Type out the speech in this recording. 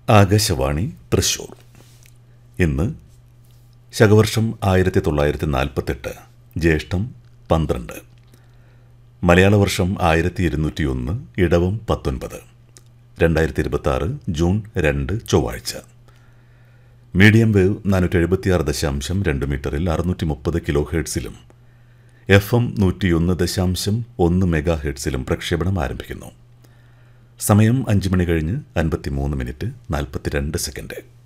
ആകാശവാണി തൃശൂർ ഇന്ന് ശകവർഷം ആയിരത്തി തൊള്ളായിരത്തി നാൽപ്പത്തെട്ട് ജ്യേഷ്ഠം പന്ത്രണ്ട് മലയാള വർഷം ആയിരത്തി ഇരുന്നൂറ്റി ഒന്ന് ഇടവം പത്തൊൻപത് രണ്ടായിരത്തി ഇരുപത്തി ആറ് ജൂൺ രണ്ട് ചൊവ്വാഴ്ച മീഡിയം വേവ് നാനൂറ്റി എഴുപത്തിയാറ് ദശാംശം രണ്ട് മീറ്ററിൽ അറുന്നൂറ്റി മുപ്പത് കിലോ ഹെർട്സിലും എഫ് എം നൂറ്റിയൊന്ന് ദശാംശം ഒന്ന് മെഗാ ഹെർട്സിലും പ്രക്ഷേപണം ആരംഭിക്കുന്നു സമയം അഞ്ച് മണി കഴിഞ്ഞ് അൻപത്തി മൂന്ന് മിനിറ്റ് നാൽപ്പത്തിരണ്ട് സെക്കൻഡ്